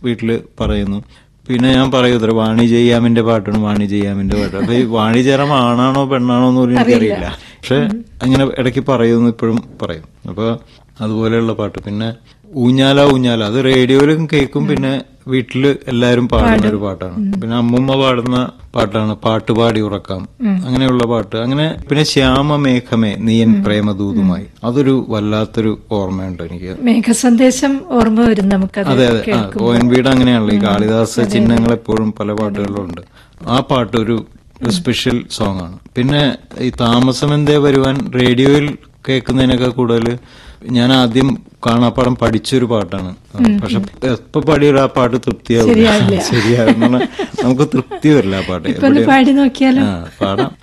വീട്ടില് പറയുന്നു പിന്നെ ഞാൻ പറയൂത്ര വാണി ജയ്യാമിന്റെ പാട്ടാണ് വാണി ജയ്യാമിന്റെ പാട്ട് അപ്പൊ ഈ വാണി ജയറാം ആണാണോ പെണ്ണാണോ എന്ന് പോലും എനിക്കറിയില്ല പക്ഷെ അങ്ങനെ ഇടയ്ക്ക് പറയുമെന്ന് ഇപ്പോഴും പറയും അപ്പൊ അതുപോലെയുള്ള പാട്ട് പിന്നെ ഊഞ്ഞാല ഊഞ്ഞാല അത് റേഡിയോയിലും കേൾക്കും പിന്നെ വീട്ടില് എല്ലാരും പാടുന്ന ഒരു പാട്ടാണ് പിന്നെ അമ്മുമ്മ പാടുന്ന പാട്ടാണ് പാട്ടുപാടി ഉറക്കാം അങ്ങനെയുള്ള പാട്ട് അങ്ങനെ പിന്നെ ശ്യാമ മേഘമേ നീയൻ പ്രേമദൂതുമായി അതൊരു വല്ലാത്തൊരു ഓർമ്മയുണ്ട് എനിക്ക് മേഘസന്ദേശം ഓർമ്മ വരും നമുക്കത് അതെ അതെ ആ ഒ എൻ വിയുടെ അങ്ങനെയാണല്ലോ ഈ കാളിദാസ ചിഹ്നങ്ങൾ എപ്പോഴും പല പാട്ടുകളിലും ഉണ്ട് ആ പാട്ട് ഒരു സ്പെഷ്യൽ സോങ് ആണ് പിന്നെ ഈ താമസം എന്തേ വരുവാൻ റേഡിയോയിൽ കേൾക്കുന്നതിനൊക്കെ കൂടുതൽ ഞാൻ ആദ്യം കാണാപ്പാടം പഠിച്ചൊരു പാട്ടാണ് പക്ഷെ എപ്പോ പാടിയാലും ആ പാട്ട് തൃപ്തിയാവില്ല ശരിയാകുന്ന നമുക്ക് തൃപ്തി വരില്ല ആ പാട്ട് ഇപ്പൊ ഒന്ന് പാടി നോക്കിയാലോ ആ പാടാം